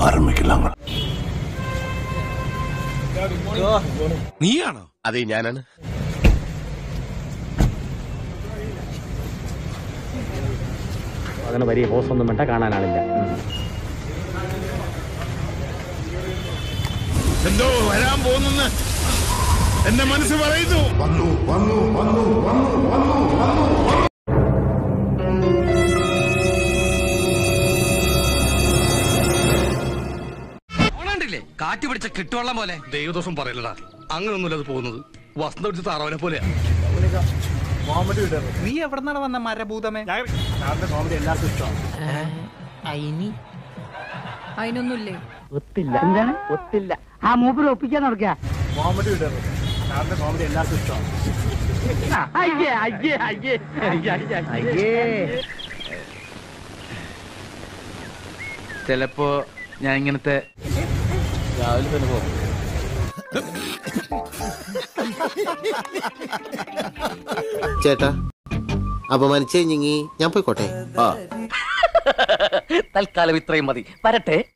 ആരംഭിക്കില്ല നീയാണോ അതെ ഞാനാണ് അങ്ങനെ വലിയ ഹോസ് ഒന്നും വേണ്ട കാണാനാളില്ല എന്തോ വരാൻ പോകുന്നെന്ന് എന്റെ മനസ്സ് പറയുന്നു ഓണണ്ടില്ലേ കാറ്റ് പിടിച്ച കിട്ടുവള്ളം പോലെ ദൈവദോഷം പറയലടാ അങ്ങനൊന്നുമില്ല അത് പോകുന്നത് വസന്ത പിടിച്ച താറാവിനെ പോലെയാ നീ എവിടെ വന്ന മരഭൂതമേ അതിനൊന്നുമില്ലേ ഒത്തില്ല എന്താണ് ഒത്തില്ല ആ മൂപ്പര് ഒപ്പിക്കാൻ നടക്കുക അയ്യേ അയ്യേ അയ്യേ അയ്യേ അയ്യേ ചിലപ്പോ ഞാൻ ഇങ്ങനത്തെ രാവിലെ തന്നെ പോകും ചേട്ടാ അപമാനിച്ചേ ഞങ്ങി ഞാൻ പോയിക്കോട്ടെ തൽക്കാലം ഇത്രയും മതി വരട്ടെ